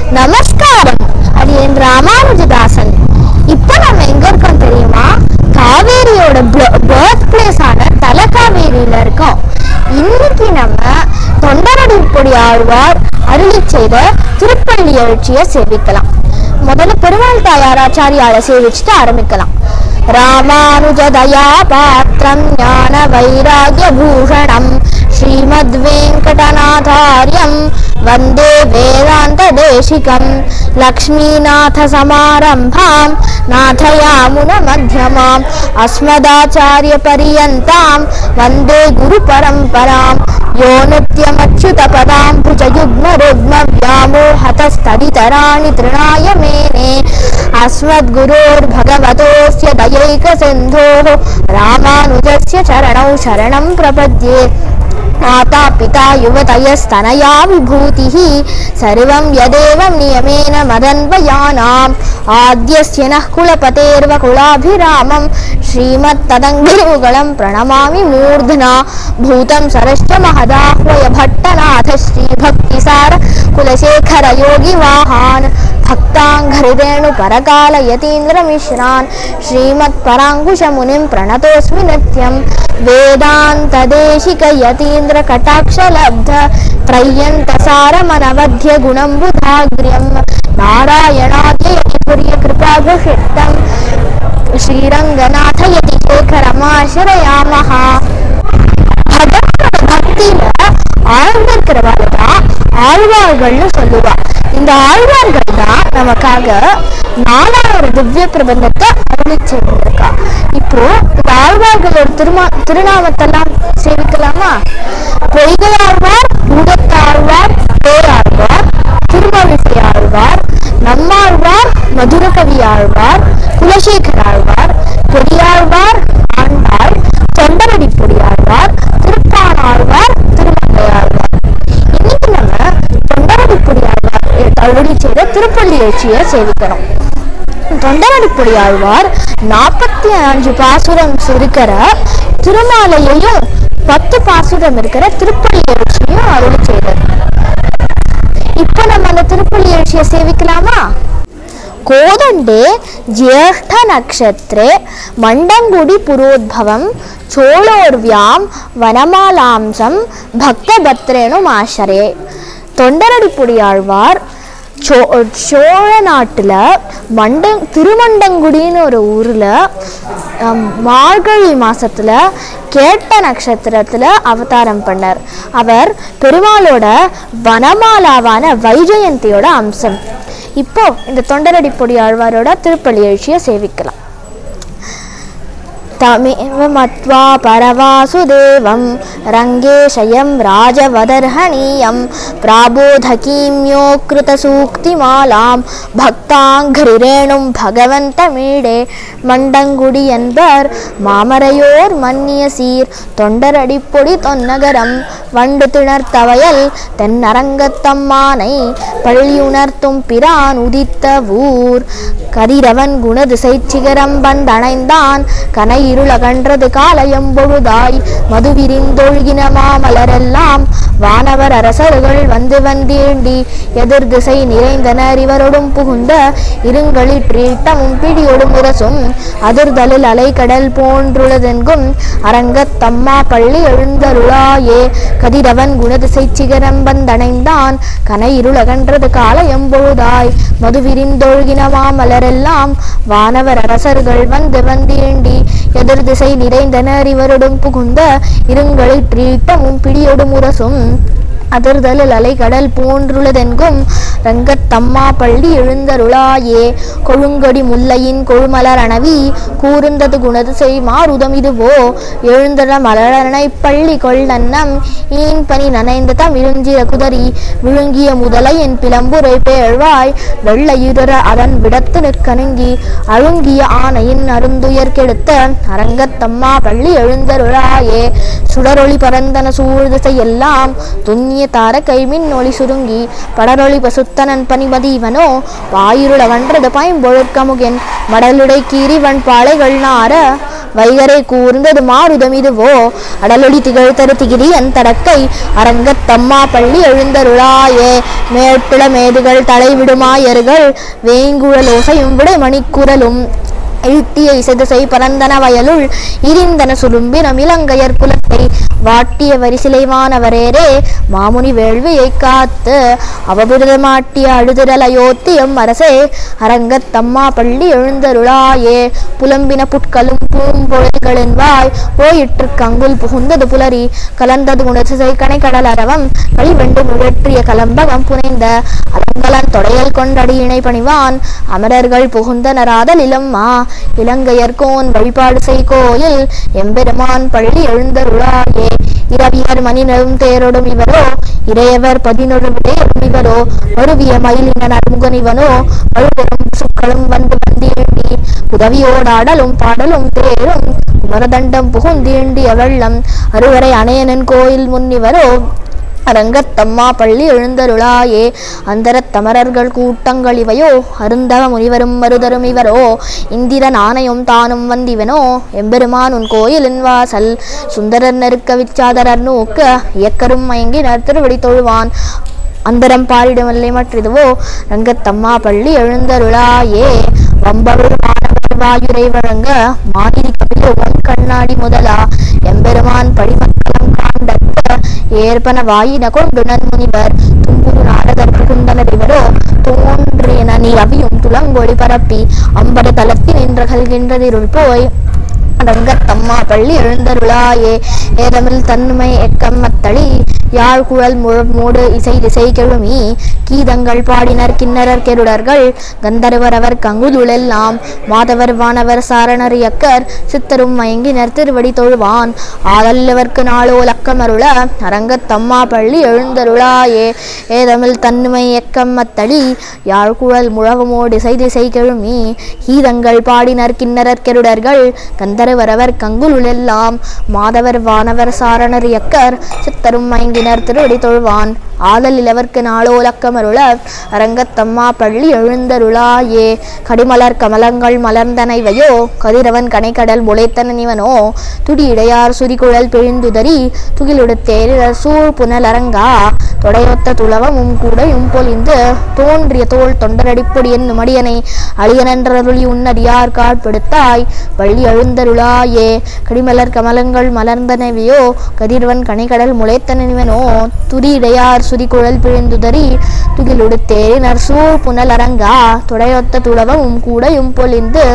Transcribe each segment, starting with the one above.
நமஸ்காரம் அது என் ராமானுஜதாசன் இப்போ நம்ம எங்க இருக்கோம் தெரியுமா காவேரியோட பர்த் பிளேஸ் ஆன தலகாவேரியில இருக்கோம் இன்னைக்கு நம்ம தொண்டரடிப்பொடி ஆழ்வார் அருளி செய்த திருப்பள்ளி எழுச்சியை சேவிக்கலாம் முதல்ல பெருமாள் தாயார் ஆச்சாரியால சேவிச்சுட்டு ஆரம்பிக்கலாம் ராமானுஜ தயா பாத்திரம் ஞான வைராகிய பூஷணம் ஸ்ரீமத் வெங்கடநாதாரியம் வந்தே வேதாந்த தேசிகம் லக்ஷ்மீநாத சமாரம்பாம் நாதயாமுன மத்தியமாம் அஸ்மதாச்சாரிய பரியந்தாம் வந்தே குரு பரம்பராம் யோ நித்யமच्युत பதாம் भुजयुग्म रुग्म व्यामोहतस्तदितराणि तृणाय मेने अस्मद्गुरोर्भगवतोऽस्य दयैकसिन्धोः रामानुजस्य चरणौ शरणं प्रपद्ये माता पिता युवतयस्तनया विभूतिः सर्वं यदेवं नियमेन मदन्वयानाम् आद्यस्य नः कुलपतेर्वकुलाभिरामं श्रीमत्तदङ्गिरिमुगलं प्रणमामि मूर्ध्ना भूतं सरश्च महदाह्वय भट्टनाथ श्रीभक्तिसार कुलशेखरयोगिवाहान् भक्ताङ्घ्रिरेणु परकाल यतीन्द्रमिश्रान् श्रीमत्पराङ्कुशमुनिं प्रणतोऽस्मि नित्यं वेदान्तदेशिक यतीन्द्र कटाक्षलब्ध त्रय्यन्तसारमनवध्य गुणं बुधाग्र्यं नारायणाद्य कृपाभिषिक्तं श्रीरङ्गनाथ यतिशेखरमाश्रयामः பகவானோட பக்தியில ஆழ்ந்து இருக்கிறவாள் தான் ஆழ்வார்கள்னு சொல்லுவா இந்த ஆழ்வார்கள் தான் நமக்காக நாலாயிரம் திவ்ய பிரபந்தத்தை அருளி செய்திருக்கா இப்போ இந்த ஆழ்வார்களோட திருமா திருநாமத்தெல்லாம் சேவிக்கலாமா பொய்கையாழ்வார் பூதத்தாழ்வார் பேராழ்வார் திருமழிசை ஆழ்வார் நம்மாழ்வார் மதுரகவி ஆழ்வார் குலசேகர ஆழ்வார் பெரியாழ்வார் ஆண்டாள் தொண்டரடி பொடியாழ்வார் திருப்பானாழ்வார் திருமங்கையாழ்வார் இன்னைக்கு நம்ம தொண்டரடி பொடியாழ்வார் அருளி செய்த திருப்பள்ளி எழுச்சியை சேவிக்கணும் தொண்டரடிப்பொடி ஆழ்வார் நாற்பத்தி அஞ்சு பாசுரம் இருக்கிற திருமாலையையும் பத்து பாசுரம் இருக்கிற திருப்பள்ளி எழுச்சியும் அருளி செய்தது இப்போ நம்ம அந்த திருப்பள்ளி எழுச்சியை சேவிக்கலாமா கோதண்டே ஜேஷ்ட நக்ஷத்ரே மண்டங்குடி புரோத்பவம் சோழோர்வியாம் வனமாலாம்சம் பக்தபத்ரேனு மாஷரே தொண்டரடிப்புடி ஆழ்வார் சோ சோழ நாட்டில் மண்ட திருமண்டங்குடின்னு ஒரு ஊரில் மார்கழி மாசத்துல கேட்ட நட்சத்திரத்தில் அவதாரம் பண்ணார் அவர் பெருமாளோட வனமாலாவான வைஜெயந்தியோட அம்சம் இப்போ இந்த தொண்டரடிப்பொடி ஆழ்வாரோட திருப்பள்ளி எழுச்சியை சேவிக்கலாம் तमेव मत्वा परवासुदेवं रङ्गेशयं राजवदर्हणीयं प्राबोधकीं कृतसूक्तिमालां भक्ताङ्घ्रिरेणुं भगवन्तमीडे மண்டங்குடி என்பர் மாமரையோர் மன்னிய சீர் தொண்டரடிப்பொடி தொன்னகரம் வண்டு திணர்த்தவயல் தென்னரங்கத்தம்மானை பள்ளியுணர்த்தும் பிரான் உதித்த ஊர் கதிரவன் குணதிசை சிகரம் வந்தணைந்தான் கனை இருளகன்றது காலையம்பொழுதாய் மது விரிந்தொழுகின மாமலரெல்லாம் வானவர் அரசர்கள் வந்து வந்தேண்டி எதிர் திசை நிறைந்தனர் இவரொடும் புகுந்த இருங்களிற்றீட்டமும் பிடியொடும் முரசும் அதிர்தலில் அலைக்கடல் போன்றுள்ளதென்கும் அரங்கத்தம்மா பள்ளி எழுந்தருளாயே கதிரவன் குணதிசை சிகரம் வந்தணைந்தான் கனை இருளகன்றது காலையம்பொழுதாய் மது விரிந்தொழுகின மாமலரெல்லாம் வானவர் அரசர்கள் வந்து வந்தேண்டி எதிர் திசை நிறைந்தனர் இவருடன் புகுந்த இருங்களிற்றீட்டமும் பிடியொடும் முரசும் அதிர்தலில் அலைகடல் போன்றுள்ளதென்கும் ரங்கத்தம்மா பள்ளி எழுந்தருளாயே கொழுங்கொடி முல்லையின் கொழுமலர் அணவி கூர்ந்தது குணதிசை மாருதம் இதுவோ எழுந்தன மலரணை பள்ளி கொள்ளன்னம் ஈன் பனி நனைந்த தமிழுஞ்சிற குதறி விழுங்கிய முதலை என் பிளம்புரை பேழ்வாய் வெள்ளையுற அதன் விடத்து நிற்கணுங்கி அழுங்கிய ஆனையின் அருந்துயர் கெடுத்த அரங்கத்தம்மா பள்ளி எழுந்தருளாயே சுடரொளி பரந்தன சூழ்திசை எல்லாம் துன்னிய தார கைமின் ஒளி சுருங்கி படரொளி பசுத்தனன் பனிமதீவனோ பாயிருள வன்றது பைம்பொழுக்கமுகன் மடலுடை கீரிவன் பாளைகள் நார வைகரை கூர்ந்தது மாருதம் இதுவோ அடலொளி திகழ்த்தரு திகிரியன் தடக்கை அரங்கத்தம்மா பள்ளி எழுந்தருளாயே மேட்டுள மேதுகள் தலைவிடுமாயர்கள் வேங்குழலோசையும் விடை மணிக்குரலும் ஈட்டிய இசைதிசை பரந்தன வயலுள் இரிந்தன சுரும்பினம் இலங்கையர் குலத்தை வாட்டிய வரிசிலைவானவரேரே மாமுனி வேள்வியை காத்து அவபிரதமாட்டிய அழுதிரல் அயோத்தியம் அரசே அரங்கத்தம்மா பள்ளி எழுந்தருளாயே புலம்பின புட்களும் பூம்பொழில்களின் வாய் போயிற்று கங்குல் புகுந்தது புலரி கலந்தது உணர்ச்சிசை கணைக்கடல் அரவம் களிவெண்டு முழற்றிய கலம்பகம் புனைந்த அலங்கலன் தொடையல் கொண்டடியினை பணிவான் அமரர்கள் புகுந்தனராதல் இளம்மா இலங்கையர்கோன் வழிபாடு செய் கோயில் எம்பெருமான் பள்ளி எழுந்தருளாயே இரவியர் மணிநரும் தேரொடும் இவரோ இறையவர் பதினொரு விடையொடும் இவரோ மருவிய மயிலின நடுமுகன் இவனோ மழுவரும் சுக்களும் வந்து வந்தீண்டி உதவியோடாடலும் பாடலும் தேரும் குமரதண்டம் புகுந்தீண்டிய வெள்ளம் அறுவரை அணையனன் கோயில் முன்னிவரோ அரங்கத்தம்மா பள்ளி எழுந்தருளாயே அந்தரத் தமரர்கள் கூட்டங்கள் இவையோ அருந்தவ முனிவரும் மருதரும் இவரோ இந்திரன் ஆணையும் தானும் வந்திவனோ எம்பெருமான் உன் கோயிலின் வாசல் சுந்தரர் நெருக்க விச்சாதரர் நோக்க இயக்கரும் மயங்கினர் திருவடி தொழுவான் அந்தரம் பாரிடமில்லை மற்றிதுவோ ரங்கத்தம்மா பள்ளி எழுந்தருளாயே வம்பருள் மாணவர் வாயுரை வழங்க மாதிரி கபிலோகன் கண்ணாடி முதலா எம்பெருமான் படிமக்களம் காண்டற்க ஏற்பன வாயின கொண்டுணன் முனிவர் தும்புரு நாரதர் புகுந்தனர் இவரோ தோன்றியன நீ அவியும் துளங்கொடி பரப்பி அம்பர தலத்தில் நின்ற கல்கின்றதிருள் போய் ரங்கத்தம்மா பள்ளி எழுந்தருளாயே ஏதமில் தன்மை எக்கம்மத்தளி யாழ் குழல் முழமோடு இசை திசை கெழுமி கீதங்கள் பாடினர் கிண்ணறர் கெருடர்கள் கந்தர்வரவர் கங்குதுளெல்லாம் மாதவர் வானவர் சாரணர் இயக்கர் சித்தரும் மயங்கினர் திருவடி தொழுவான் ஆதல்லவர்க்கு நாளோ லக்கமருள அரங்கத்தம்மா பள்ளி எழுந்தருளாயே ஏதமில் தன்மை எக்கம்மத்தளி யாழ் குழல் முழவமோடு இசை திசை கெழுமி கீதங்கள் பாடினர் கிண்ணறர் கெருடர்கள் கந்தர்வரவர் கங்குலுளெல்லாம் மாதவர் வானவர் சாரணர் இயக்கர் சித்தரும் மயங்கினர் திருவடி தொழுவான் ஆதல் இளவர்க்கு நாளோ லக்கமருள அரங்கத்தம்மா பள்ளி எழுந்தருளாயே கடிமலர் கமலங்கள் மலர்ந்தனைவையோ கதிரவன் கனைக்கடல் முளைத்தன இவனோ துடி இடையார் சுரிகுழல் பிழிந்துதறி துகிலுடுத்தேரிடர் சூழ் புனல் அரங்கா தொடையொத்த துளவமும் கூடையும் பொலிந்து தோன்றிய தோள் தொண்டரடிப்பொடி என்னும் அடியனை அழியனன்றருளி உன்னடியார் காட்படுத்தாய் வள்ளி எழுந்தருளாயே கடிமலர் கமலங்கள் மலர்ந்தனவையோ கதிர்வன் கனைக்கடல் முளைத்தனவனோ துடி இடையார் சுரிகுழல் பிழிந்துதறி துகிலுடுத்தேரி நர்சூழ் புனல் அரங்கா தொடையொத்த துளவமும் கூடையும் பொலிந்து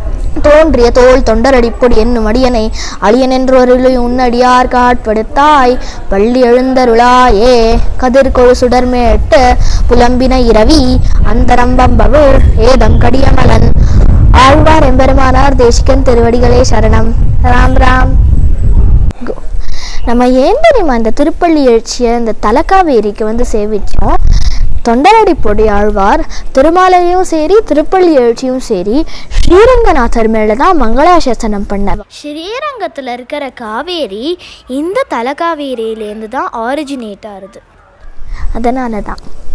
தோன்றிய தோல் தொண்டரடிப்பொடி என்னும் அடியனை அழியனென்றொருளி உன்னடியார் காட்படுத்தாய் பள்ளி எழுந்தருளாயே கதிர்கொழு சுடர்மேட்டு புலம்பின இரவி அந்தரம்பம்பவு ஏதம் கடியமலன் ஆழ்வார் எம்பெருமானார் தேசிகன் திருவடிகளே சரணம் ராம் ராம் கோ. நம்ம ஏன் தெரியுமா இந்த திருப்பள்ளி எழுச்சியை இந்த தலக்காவேரிக்கு வந்து சேவிச்சோம் தொண்டரடி பொடி ஆழ்வார் திருமாலையும் சரி திருப்பள்ளி எழுச்சியும் சரி ஸ்ரீரங்கநாதர் மேலே தான் மங்களாசாசனம் பண்ணார் ஸ்ரீரங்கத்தில் இருக்கிற காவேரி இந்த தலகாவேரியிலேருந்து தான் ஆரிஜினேட் ஆகுது அதனால தான்